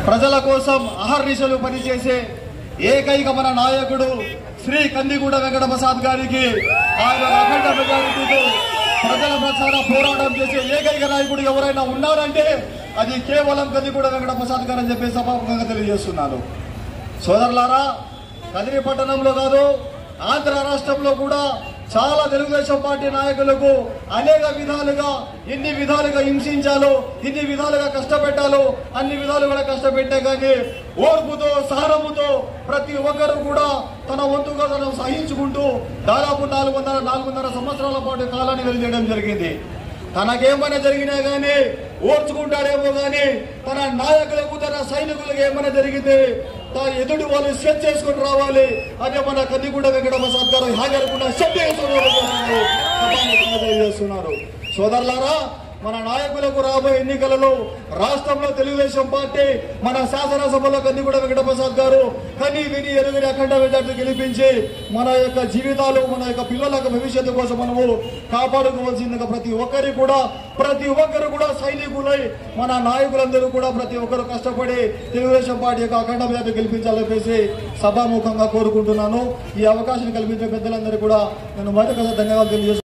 ప్రజల కోసం అహర్నిశలు పనిచేసే ఏకైక మన నాయకుడు శ్రీ కందిగూడ వెంకట ప్రసాద్ గారికి ఆయన అఖండ మెజారిటీతో ప్రజల పక్షాన పోరాటం చేసే ఏకైక నాయకుడు ఎవరైనా ఉన్నారంటే అది కేవలం కందిగూడ వెంకట ప్రసాద్ గారు అని చెప్పి సభాముఖంగా తెలియజేస్తున్నాను సోదరులారా కదిరి పట్టణంలో కాదు ఆంధ్ర రాష్ట్రంలో కూడా చాలా తెలుగుదేశం పార్టీ నాయకులకు అనేక విధాలుగా ఎన్ని విధాలుగా హింసించాలో ఎన్ని విధాలుగా కష్టపెట్టాలో అన్ని విధాలు కూడా కష్టపెట్టే కానీ ఓర్పుతో సహనముతో ప్రతి ఒక్కరు కూడా తన వంతుగా తను సహించుకుంటూ దాదాపు నాలుగు వందల నాలుగున్నర సంవత్సరాల పాటు కాలాన్ని వెలిచేయడం జరిగింది తనకేమైనా జరిగినా గానీ ఓర్చుకుంటాడేమో గానీ తన నాయకులకు తన సైనికులకు ఏమైనా జరిగితే తా ఎదుటి వాళ్ళు సెట్ చేసుకుని రావాలి అదే మన కందిగూడ వెంకట ప్రసాద్ గారు హాజరుకుండా సెట్ చేస్తున్నారు సోదరులారా మన నాయకులకు రాబోయే ఎన్నికలలో రాష్ట్రంలో తెలుగుదేశం పార్టీ మన శాసనసభలో కందిగూడ వెంకట ప్రసాద్ గారు కని విని ఎరుగని అఖండ మెజార్టీ గెలిపించి మన యొక్క జీవితాలు మన యొక్క పిల్లల యొక్క భవిష్యత్తు కోసం మనము కాపాడుకోవాల్సిందిగా ప్రతి ఒక్కరి కూడా ప్రతి ఒక్కరు కూడా సైనికులై మన నాయకులందరూ కూడా ప్రతి ఒక్కరు కష్టపడి తెలుగుదేశం పార్టీ యొక్క అఖండ మెజార్టీ గెలిపించాలని చెప్పేసి సభాముఖంగా కోరుకుంటున్నాను ఈ అవకాశం కల్పించే పెద్దలందరూ కూడా నేను మరొకసారి ధన్యవాదాలు తెలియజేస్తున్నాను